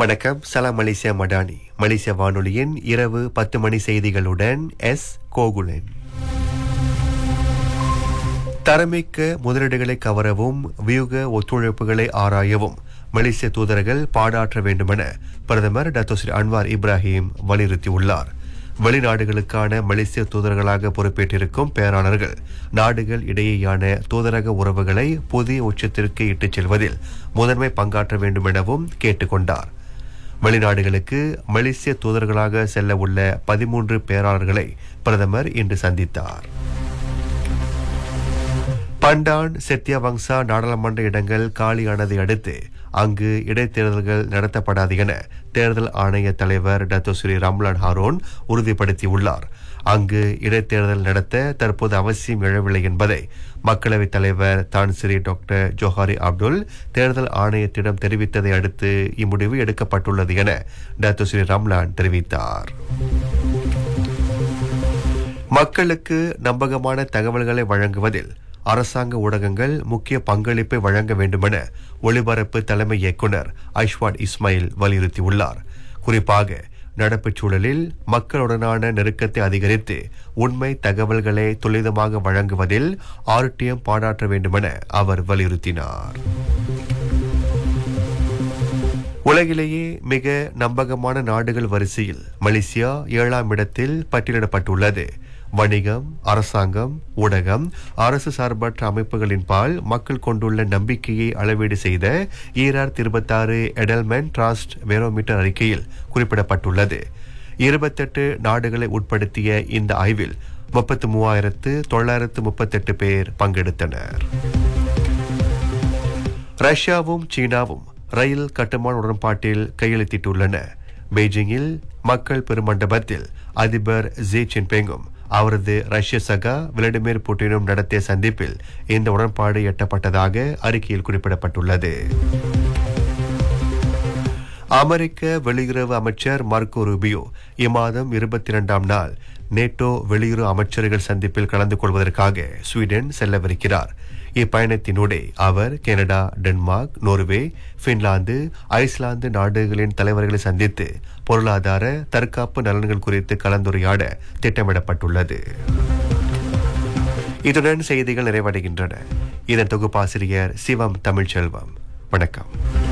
வணக்கம் சலாம் மலேசியா மடானி மலேசிய வானொலியின் இரவு பத்து மணி செய்திகளுடன் எஸ் கோகுலன் தரமிக்க முதலீடுகளை கவரவும் வியூக ஒத்துழைப்புகளை ஆராயவும் மலேசிய தூதர்கள் பாடாற்ற வேண்டுமென பிரதமர் டாக்டர் ஸ்ரீ அன்வார் இப்ராஹிம் வலியுறுத்தியுள்ளார் வெளிநாடுகளுக்கான மலேசிய தூதர்களாக பொறுப்பேற்றிருக்கும் பேராளர்கள் நாடுகள் இடையேயான தூதரக உறவுகளை புதிய உச்சத்திற்கு இட்டுச் செல்வதில் முதன்மை பங்காற்ற வேண்டும் எனவும் கேட்டுக்கொண்டார் வெளிநாடுகளுக்கு மலேசிய தூதர்களாக செல்ல உள்ள பதிமூன்று பேராளர்களை பிரதமர் இன்று சந்தித்தார் பண்டான் செத்தியவங்சா நாடாளுமன்ற இடங்கள் காலியானதை அடுத்து அங்கு இடைத்தேர்தல்கள் நடத்தப்படாது என தேர்தல் ஆணைய தலைவர் டாக்டர் ஸ்ரீ ராம்லான் ஹாரோன் உறுதிப்படுத்தியுள்ளார் அங்கு இடைத்தேர்தல் நடத்த தற்போது அவசியம் எழவில்லை என்பதை மக்களவைத் தலைவர் தான் ஸ்ரீ டாக்டர் ஜோஹாரி அப்துல் தேர்தல் ஆணையத்திடம் தெரிவித்ததை அடுத்து இம்முடிவு எடுக்கப்பட்டுள்ளது என டாக்டர் ஸ்ரீ ரம்லான் தெரிவித்தார் மக்களுக்கு நம்பகமான தகவல்களை வழங்குவதில் அரசாங்க ஊடகங்கள் முக்கிய பங்களிப்பை வழங்க வேண்டுமென ஒலிபரப்பு தலைமை இயக்குனர் ஐஷ்வாட் இஸ்மாயில் வலியுறுத்தியுள்ளார் குறிப்பாக நடப்புச் சூழலில் மக்களுடனான நெருக்கத்தை அதிகரித்து உண்மை தகவல்களை துரிதமாக வழங்குவதில் ஆர்டிஎம் பாடாற்ற வேண்டுமென அவர் வலியுறுத்தினார் உலகிலேயே மிக நம்பகமான நாடுகள் வரிசையில் மலேசியா ஏழாம் இடத்தில் பட்டியலிடப்பட்டுள்ளது வணிகம் அரசாங்கம் ஊடகம் அரசு சார்பற்ற அமைப்புகளின் பால் மக்கள் கொண்டுள்ள நம்பிக்கையை அளவீடு செய்த ஈரார் இருபத்தாறு எடல்மென் டிராஸ்ட் வேரோமீட்டர் அறிக்கையில் குறிப்பிடப்பட்டுள்ளது இருபத்தெட்டு நாடுகளை உட்படுத்திய இந்த ஆய்வில் முப்பத்து மூவாயிரத்து தொள்ளாயிரத்து முப்பத்தெட்டு பேர் பங்கெடுத்தனர் ரஷ்யாவும் சீனாவும் ரயில் கட்டுமான உடன்பாட்டில் கையெழுத்திட்டுள்ளன பெய்ஜிங்கில் மக்கள் பெருமண்டபத்தில் அதிபர் ஜி ஜின்பிங்கும் அவரது ரஷ்ய சகா விளாடிமிர் புட்டினும் நடத்திய சந்திப்பில் இந்த உடன்பாடு எட்டப்பட்டதாக அறிக்கையில் குறிப்பிடப்பட்டுள்ளது அமெரிக்க வெளியுறவு அமைச்சர் மார்க்கோ ரூபியோ இம்மாதம் இருபத்தி இரண்டாம் நாள் நேட்டோ வெளியுறவு அமைச்சர்கள் சந்திப்பில் கலந்து கொள்வதற்காக ஸ்வீடன் செல்லவிருக்கிறார் இப்பயணத்தினூடே அவர் Canada Denmark Norway Finland Iceland நாடுகளின் தலைவர்களை சந்தித்து பொருளாதார தற்காப்பு நலன்கள் குறித்து கலந்துரையாட திட்டமிடப்பட்டுள்ளது இத்துடன் செய்திகள் நிறைவடைகின்றன இதன் தொகுப்பாசிரியர் சிவம் தமிழ்ச்செல்வம் வணக்கம்